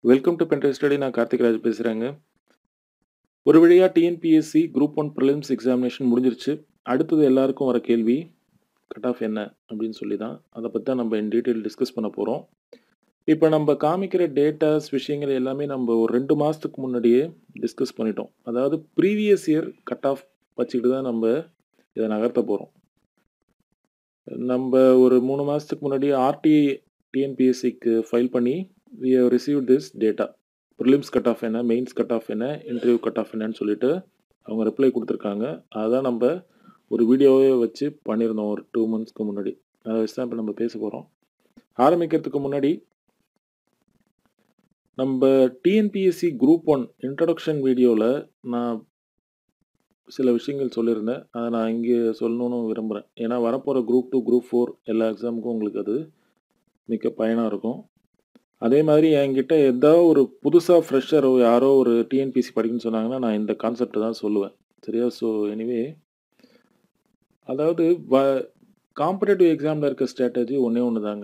Welcome to pen drive study நான் கார்த்திக் ராஜ் பேசுகிறேங்க ஒரு வழியாக TNPSC group one prelims examination முடிஞ்சிருச்சு அடுத்தது எல்லாருக்கும் வர கேள்வி கட் ஆஃப் என்ன அப்படின்னு சொல்லி தான் அதை பற்றி தான் நம்ம இன் டீட்டெயில் டிஸ்கஸ் பண்ண போகிறோம் இப்போ நம்ம காமிக்கிற டேட்டாஸ் விஷயங்கள் எல்லாமே நம்ம ஒரு ரெண்டு மாதத்துக்கு முன்னாடியே டிஸ்கஸ் பண்ணிட்டோம் அதாவது ப்ரீவியஸ் இயர் கட் ஆஃப் வச்சுக்கிட்டு தான் நம்ம இதை நகர்த்த போகிறோம் நம்ம ஒரு மூணு மாதத்துக்கு முன்னாடி ஆர்டிஐ டிஎன்பிஎஸ்சிக்கு ஃபைல் பண்ணி we have receive this data prelims cut off என்ன மெயின்ஸ் கட் ஆஃப் என்ன இன்டர்வியூ கட் ஆஃப் என்னன்னு சொல்லிட்டு அவங்க ரிப்ளை கொடுத்துருக்காங்க அதான் நம்ம ஒரு வீடியோவே வச்சு பண்ணியிருந்தோம் ஒரு டூ மந்த்ஸ்க்கு முன்னாடி அதை வச்சு தான் இப்போ நம்ம பேச போகிறோம் ஆரம்பிக்கிறதுக்கு முன்னாடி நம்ம டிஎன்பிஎஸ்சி குரூப் ஒன் இன்ட்ரடக்ஷன் வீடியோவில் நான் சில விஷயங்கள் சொல்லியிருந்தேன் அதை நான் இங்கே சொல்லணும்னு விரும்புகிறேன் ஏன்னா வரப்போகிற குரூப் டூ குரூப் ஃபோர் எல்லா எக்ஸாமுக்கும் உங்களுக்கு அது மிக்க பயனாக இருக்கும் அதே மாதிரி என்கிட்ட ஏதாவது ஒரு புதுசாக ஃப்ரெஷர் யாரோ ஒரு டிஎன்பிசி படிக்கணும்னு சொன்னாங்கன்னா நான் இந்த கான்செப்ட் தான் சொல்லுவேன் சரியா ஸோ எனிவே அதாவது வ காம்படேட்டிவ் எக்ஸாமில் இருக்க ஸ்ட்ராட்டஜி ஒன்றே ஒன்று தாங்க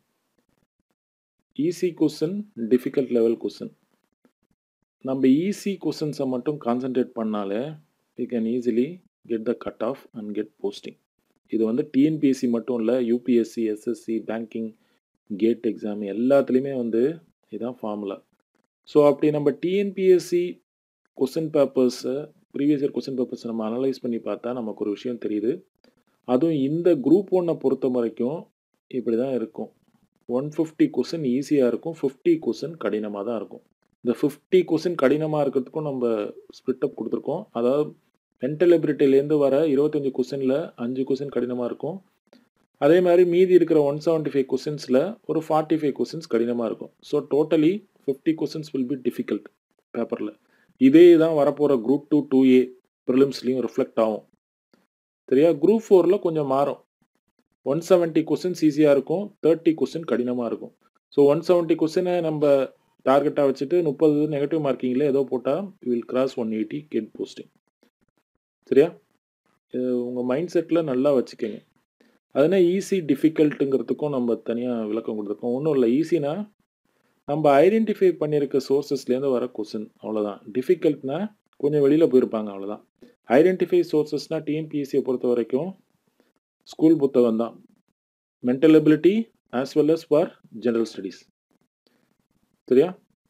easy question difficult level question நம்ம ஈஸி கொஸ்டின்ஸை மட்டும் கான்சென்ட்ரேட் பண்ணாலே we can easily get the cut off and get posting இது வந்து டிஎன்பிஎஸ்சி மட்டும் இல்லை UPSC SSC banking GATE exam எல்லாத்துலேயுமே வந்து இதுதான் ஃபார்முலா ஸோ அப்படி நம்ம டிஎன்பிஎஸ்சி கொஸ்டின் பேப்பர்ஸை ப்ரீவியஸ் இயர் கொஸ்டின் பேப்பர்ஸ் நம்ம அனலைஸ் பண்ணி பார்த்தா நமக்கு ஒரு விஷயம் தெரியுது அதுவும் இந்த குரூப் ஒன்னை பொறுத்த வரைக்கும் இப்படி தான் இருக்கும் ஒன் ஃபிஃப்டி கொஸ்டின் ஈஸியாக இருக்கும் ஃபிஃப்டி கொஸ்டின் கடினமாக தான் இருக்கும் இந்த ஃபிஃப்டி கொஸ்டின் கடினமாக இருக்கிறதுக்கும் நம்ம ஸ்பிட் அப் கொடுத்துருக்கோம் அதாவது மென்டல் எபிலிட்டிலேருந்து வர இருபத்தஞ்சி கொஸ்டினில் அஞ்சு கொஸ்டின் கடினமாக இருக்கும் அதே மாதிரி மீதி இருக்கிற ஒன் செவன்ட்டி ஃபைவ் கொஸ்டின்ஸில் ஒரு ஃபார்ட்டி ஃபைவ் கொஸ்டின்ஸ் கடினமாக இருக்கும் so totally fifty questions will be difficult பேப்பரில் இதே தான் வரப்போகிற குரூப் டூ டூ ஏ ப்ரிலிம்ஸ்லேயும் ரிஃப்ளெக்ட் ஆகும் சரியா குரூப் ஃபோரில் கொஞ்சம் மாறும் ஒன் செவன்ட்டி கொஸ்டின்ஸ் ஈஸியாக இருக்கும் தேர்ட்டி கொஸ்டின் கடினமாக இருக்கும் ஸோ ஒன் செவன்ட்டி கொஸ்டினை நம்ம டார்கெட்டாக வச்சுட்டு முப்பது நெகட்டிவ் மார்க்கிங்கில் ஏதோ போட்டால் will cross one eighty get posting சரியா உங்கள் மைண்ட் செட்டில் நல்லா வச்சுக்கோங்க அதனால் ஈஸி டிஃபிகல்ட்டுங்கிறதுக்கும் நம்ம தனியாக விளக்கம் கொடுத்துருக்கோம் ஒன்றும் இல்லை ஈஸினா நம்ம ஐடென்டிஃபை பண்ணியிருக்க சோர்சஸ்லேருந்து வர கொஸ்டின் அவ்வளோதான் டிஃபிகல்ட்னா கொஞ்சம் வெளியில் போயிருப்பாங்க அவ்வளோதான் ஐடென்டிஃபை சோர்சஸ்னால் டிஎன்பிஎஸ்சியை பொறுத்த வரைக்கும் ஸ்கூல் புத்தகம் தான் mental ability as well as for general studies சரியா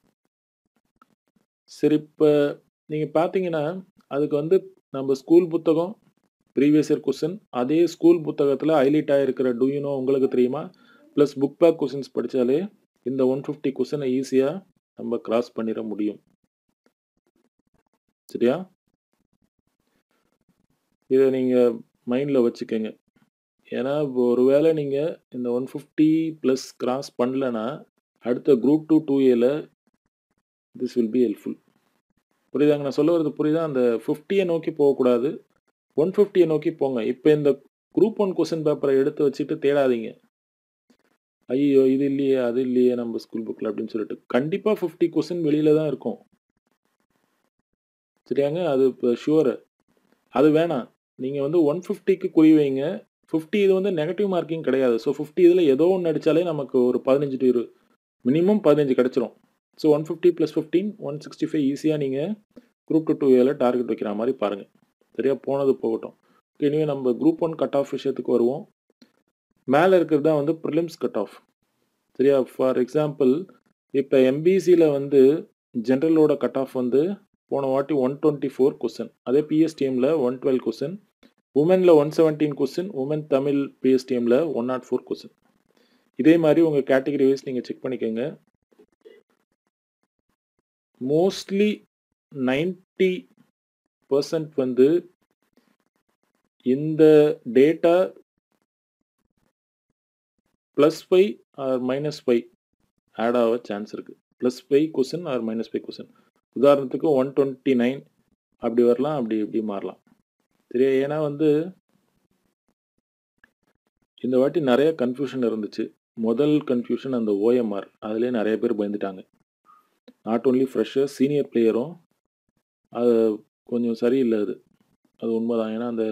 சரி இப்போ நீங்கள் பார்த்தீங்கன்னா அதுக்கு வந்து நம்ம ஸ்கூல் புத்தகம் ப்ரீவியஸ் இயர் கொஸ்டின் அதே ஸ்கூல் புத்தகத்தில் ஹைலைட் ஆகிருக்கிற டூயூனோ உங்களுக்கு தெரியுமா ப்ளஸ் புக் பேக் கொஸ்டின்ஸ் படித்தாலே இந்த ஒன் ஃபிஃப்டி கொஸ்டினை ஈஸியாக நம்ம கிராஸ் பண்ணிட முடியும் சரியா இதை நீங்கள் மைண்டில் வச்சுக்கோங்க ஏன்னா ஒருவேளை நீங்கள் இந்த ஒன் ஃபிஃப்டி ப்ளஸ் கிராஸ் பண்ணலன்னா அடுத்த குரூப் டூ டூ ஏல திஸ் வில் பி ஹெல்ப்ஃபுல் புரியுதாங்க நான் சொல்ல வரது புரியுதா அந்த ஃபிஃப்டியை நோக்கி போகக்கூடாது ஒன் ஃபிஃப்டியை நோக்கி போங்க இப்போ இந்த குரூப் ஒன் கொஸ்டின் பேப்பரை எடுத்து வச்சுட்டு தேடாதீங்க ஐயோ இது இல்லையே அது இல்லையே நம்ம ஸ்கூல் புக்கில் அப்படின்னு சொல்லிட்டு கண்டிப்பாக ஃபிஃப்டி கொஸ்டின் வெளியில் தான் இருக்கும் சரியாங்க அது இப்போ ஷுவரு அது வேணாம் நீங்கள் வந்து ஒன் ஃபிஃப்டிக்கு குறி வைங்க ஃபிஃப்டி இது வந்து நெகட்டிவ் மார்க்கிங் கிடையாது ஸோ ஃபிஃப்டி இதில் ஏதோ ஒன்று அடித்தாலே நமக்கு ஒரு பதினஞ்சு டு இரு மினிமம் பதினஞ்சு கிடச்சிரும் so one fifty plus fifteen one sixty five ஈஸியாக நீங்கள் குரூப் டூ டூ ஏல டார்கெட் வைக்கிற மாதிரி பாருங்கள் சரியா போனது போகட்டும் இனிமே நம்ம குரூப் ஒன் கட் ஆஃப் விஷயத்துக்கு வருவோம் மேலே இருக்கிறது தான் வந்து ப்ரிலிம்ஸ் கட் ஆஃப் சரியா ஃபார் எக்ஸாம்பிள் இப்போ எம்பிசியில் வந்து ஜென்ரலோட கட் ஆஃப் வந்து போன வாட்டி ஒன் டுவெண்ட்டி ஃபோர் கொஸ்டின் அதே பிஎஸ்டிஎம்மில் ஒன் டுவெல் கொஸ்டின் உமனில் one seventeen question women Tamil பிஎஸ்டிஎம்மில் ஒன் நாட் ஃபோர் கொஸ்டின் இதே மாதிரி உங்கள் கேட்டகரி வைஸ் நீங்கள் செக் பண்ணிக்கோங்க மோஸ்ட்லி நைன்டி பர்சன்ட் வந்து இந்த data plus five or minus five odd ஆக சான்ஸ் இருக்குது plus five question or minus five question உதாரணத்துக்கு ஒன் டுவெண்ட்டி நைன் அப்படி வரலாம் அப்படி இப்படி மாறலாம் சரியா ஏன்னா வந்து இந்த வாட்டி நிறைய கன்ஃபியூஷன் இருந்துச்சு முதல் கன்ஃபியூஷன் அந்த ஓஎம்ஆர் அதிலே நிறைய பேர் பயந்துட்டாங்க நாட் ஓன்லி ஃப்ரெஷ்ஷர் சீனியர் பிளேயரும் அது கொஞ்சம் சரியில்லை அது அது உண்மைதான் ஏன்னா அந்த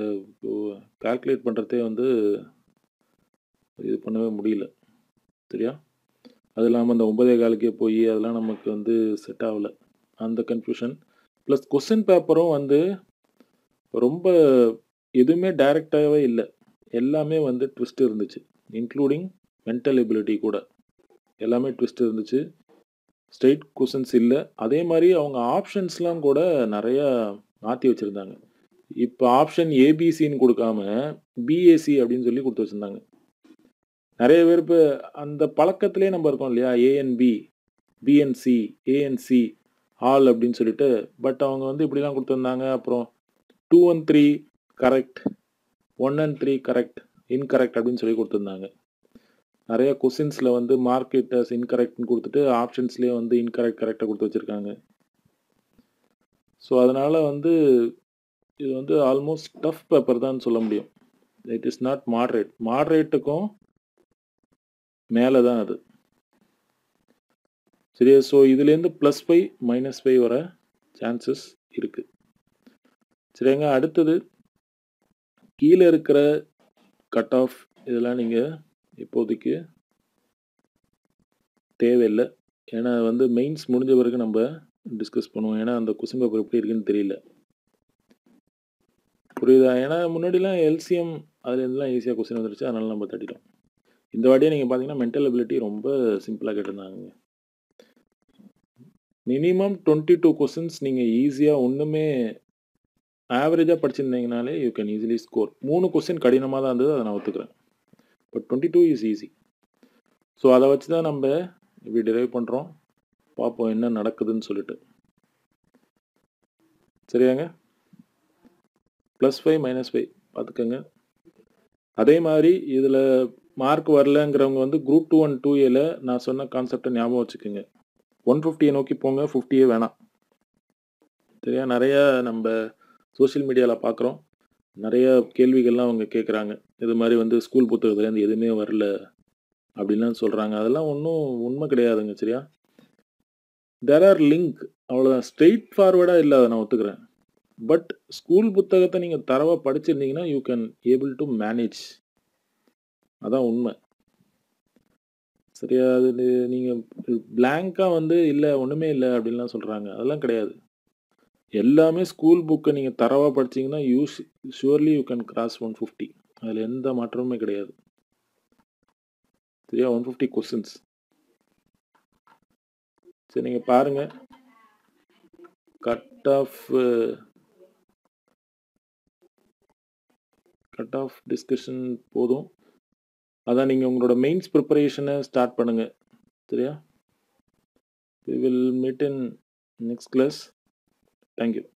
கால்குலேட் பண்ணுறதே வந்து இது பண்ணவே முடியல சரியா அது இல்லாம அந்த 9:15க்கே போயி அதெல்லாம் நமக்கு வந்து செட் ஆவல. அந்த கன்ஃப்யூஷன். ப்ளஸ் கொஸ்டின் பேப்பரும் வந்து ரொம்ப எதுவுமே டைரக்ட்டாவே இல்ல. எல்லாமே வந்து ட்விஸ்ட் இருந்துச்சு. இன்க்ளூடிங் மென்டல் எபிலிட்டி கூட. எல்லாமே ட்விஸ்ட் இருந்துச்சு. ஸ்ட்ரெய்ட் கொஸ்டின்ஸ் இல்ல. அதே மாரி அவங்க ஆப்ஷன்ஸ்லாம் கூட நெறையா மாத்தி வச்சிருந்தாங்க. இப்ப ஆப்ஷன் ஏபிசின்னு குடுக்காம, பிஏசி அப்படின்னு சொல்லி குடுத்து வச்சிருந்தாங்க. நெறைய பேர் இப்ப அந்த பழக்கத்திலேயே நம்ம இருக்கோம் இல்லையா? A and B, B and C, A and C, all அப்படின்னு சொல்லிட்டு. பட் அவங்க வந்து இப்படிலாம் குடுத்திருந்தாங்க. அப்புறம் 2 and 3 correct. 1 and 3 correct. Incorrect அப்படின்னு சொல்லி குடுத்திருந்தாங்க. நெறைய கொஸ்டின்ஸ்ல வந்து மார்க் இட் அஸ் இன்கரெக்ட்ன்னு குடுத்துட்டு, ஆப்ஷன்ஸ்லயே வந்து இன்கரெக்ட், கரெக்ட்டா குடுத்து வச்சிருக்காங்க. ஸோ, அதனால வந்து இது வந்து ஆல்மோஸ்ட் டஃப் பேப்பர் தான் சொல்ல முடியும். It is not moderate. மாடரேட்டுக்கும் மேல தான் அது. சரியா? ஸோ, இதுலேருந்து +5, -5 வர சான்சஸ் இருக்கு. சரியாங்க. அடுத்தது கீழ இருக்கிற கட் ஆஃப் இதெல்லாம் நீங்க இப்போதைக்கு தேவையில்ல. ஏன்னா வந்து மெயின்ஸ் முடிஞ்ச பிறகு நம்ப டிஸ்கஸ் பண்ணுவோம். ஏன்னா அந்த கொஸ்டின் பேப்பர் எப்படி இருக்குன்னு தெரியல. புரியுதா? ஏன்னா முன்னாடிலாம் எல்சிஎம் அதுலேருந்துலாம் ஈஸியா கொஸ்டின் வந்துருச்சு. அதனால நம்ம தட்டிட்டோம். இந்த வாட்டியே நீங்க பார்த்தீங்கன்னா, மென்டல் எபிலிட்டி ரொம்ப சிம்பிளா கேட்டிருந்தாங்கங்க. மினிமம் 22 கொஸ்டின்ஸ் நீங்க ஈஸியா ஒண்ணுமே ஆவரேஜா படிச்சிருந்தீங்கனாலே you can easily score. 3 question கடினமா தான் இருந்தது. அத நான் ஒத்துக்கிறேன். But 22 is easy. ஸோ, அத வச்சு தான் நம்ப இப்படி டிரைவ் பண்றோம். பார்ப்போம் என்ன நடக்குதுன்னு சொல்லிட்டு. சரியாங்க? +5, -5 பார்த்துக்கங்க. அதே மாரி இதுல மார்க் வரலங்கிறவங்க வந்து குரூப் 2 அண்ட் 2ஏல நான் சொன்ன கான்செப்ட்ட ஞாபகம் வச்சுக்கங்க. 150ய நோக்கி போங்க. 50யே வேணாம். சரியா? நெறைய நம்ப சோசியல் மீடியால பார்க்குறோம். நெறைய கேள்விகள்லாம் அவங்க கேட்குறாங்க. இது மாரி வந்து ஸ்கூல் புத்தகத்துலேருந்து எதுவுமே வரல. அப்படின்லாம் சொல்றாங்க. அதெல்லாம் ஒண்ணும் உண்ம கிடையாதுங்க. சரியா? தேர் ஆர் லிங்க் அவ்வளோதான். ஸ்ட்ரெய்ட் ஃபார்வர்டா இல்ல அத நான் ஒத்துக்கிறேன். பட் ஸ்கூல் புத்தகத்த நீங்க தரவா படிச்சிருந்தீங்கன்னா, you can able to manage. அதான் உண்ம. சரியா? அது நீங்க பிளாங்க்கா வந்து இல்ல ஒண்ணுமே இல்ல அப்படின்லாம் சொல்றாங்க. அதெல்லாம் கிடையாது. எல்லாமே ஸ்கூல் புக்க நீங்க தரவா படிச்சீங்கன்னா, யூ ஷ் ஷூர்லி யூ கேன் கிராஸ் 150. அதுல எந்த மாற்றமுமே கிடையாது. சரியா? 150 கொஸ்டின்ஸ். சரி நீங்க பாருங்க. Cut off cut off discussion போதும். அதான் நீங்க உங்களோட மெயின்ஸ் பிரிப்பரேஷன ஸ்டார்ட் பண்ணுங்க. சரியா? We will meet in next class. Thank you.